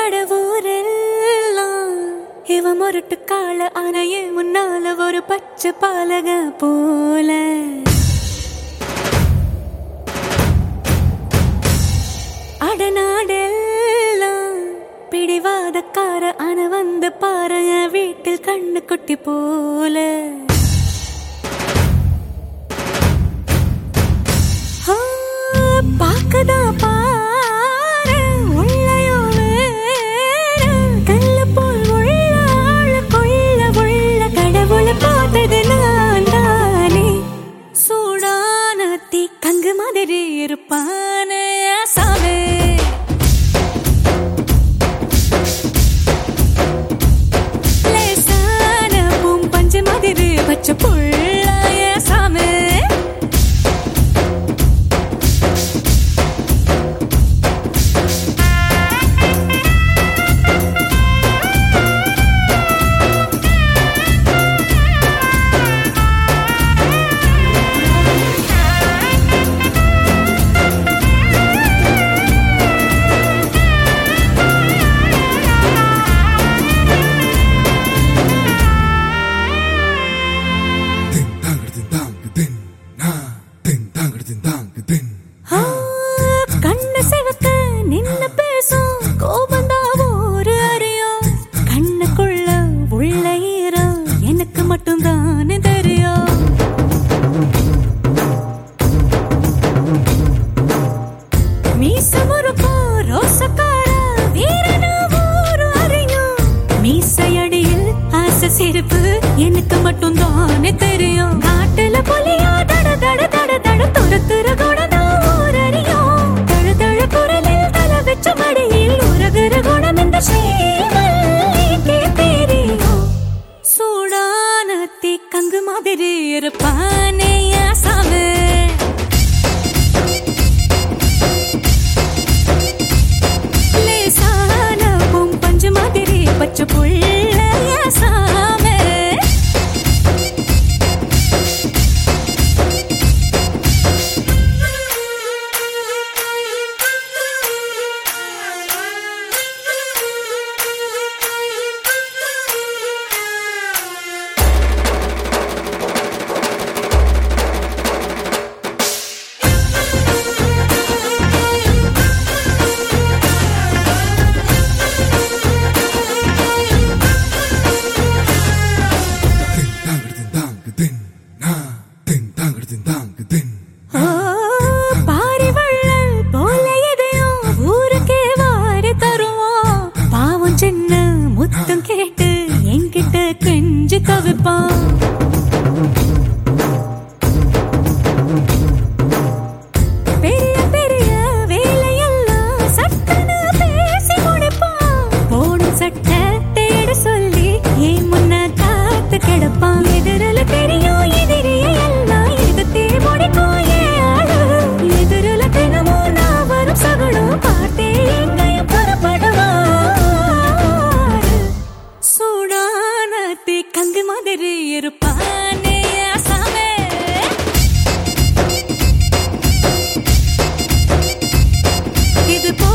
கடவுரெல்லாம் இவ முரட்டு கால அணைய முன்னால ஒரு பச்சை பாலக போல அடநாடெல்லாம் பிடிவாதக்கார அண வந்து பாரு என் வீட்டில் கண்ணு குட்டி போல ஆ, பாக்கதா பாரு உள்ளையோ வேறு கல்லு போல் உள்ள ஆளு கொள்ள உள்ள கடவுளை பார்த்தது நான் தானே சூடான தீ கங்கு மாதிரி இருப்பானே சாவே லேசான பூம் பஞ்சு மாதிரி பச்சை புள்ளாய சாமே Ding dang ding dang ding na ding dang ding dang ding ஆ, கண்ணு சிவக்க நின்னு பேசும் கோபந்தான் ஒரு அறியும் கண்ணுக்குள்ள உள்ள ஈரம் எனக்கு மட்டும்தான் தெரியும் மீச முறுக்கும் ரோசக்கார வீரனா ஊரு அறியும் மீசையடியில் ஆசை சிரிப்பு எனக்கு மட்டும் தானே தெரியும் காட்டுல புலியா தட தட தட தட துரத்துற குணம் ஊரறியும் தழு தழு குரலில் தலை வச்ச மடியில் உருகுற குணம் இந்த ஸ்ரீமல்லிக்கே தெரியும் சூடான தீ கங்கு மாதிரி இருப்பானே சாமி லேசான பூம் பஞ்சு மாதிரி பச்சை புள்ளைய சாமே ding dang ding dang ding na ding dang ding dang ding ஆ, பாரி வள்ளல் போல எதையும் ஊருக்கே வாரி தருவோம் பாவம் சின்ன முத்தம் கேட்டு என்கிட்ட கெஞ்சி தவிப்பான் பெரிய பெரிய வேலையெல்லாம் சட்டன பேசி முடிப்பான் போடும் சட்டை தேட சொல்லி ஏன் முன்ன காத்து கிடப்பான் எதிரில தெரியும் எதிரிய எல்லாம் எதிர்த்தே முடிக்கும் ஏன் ஆளு எதிரில தினமும் நான் வரும் சகுனம் பார்த்தே எங்கேயும் புறப்படுவார் சூடான தீ கங்கு மாதிரி இருப்பானே சாமே இது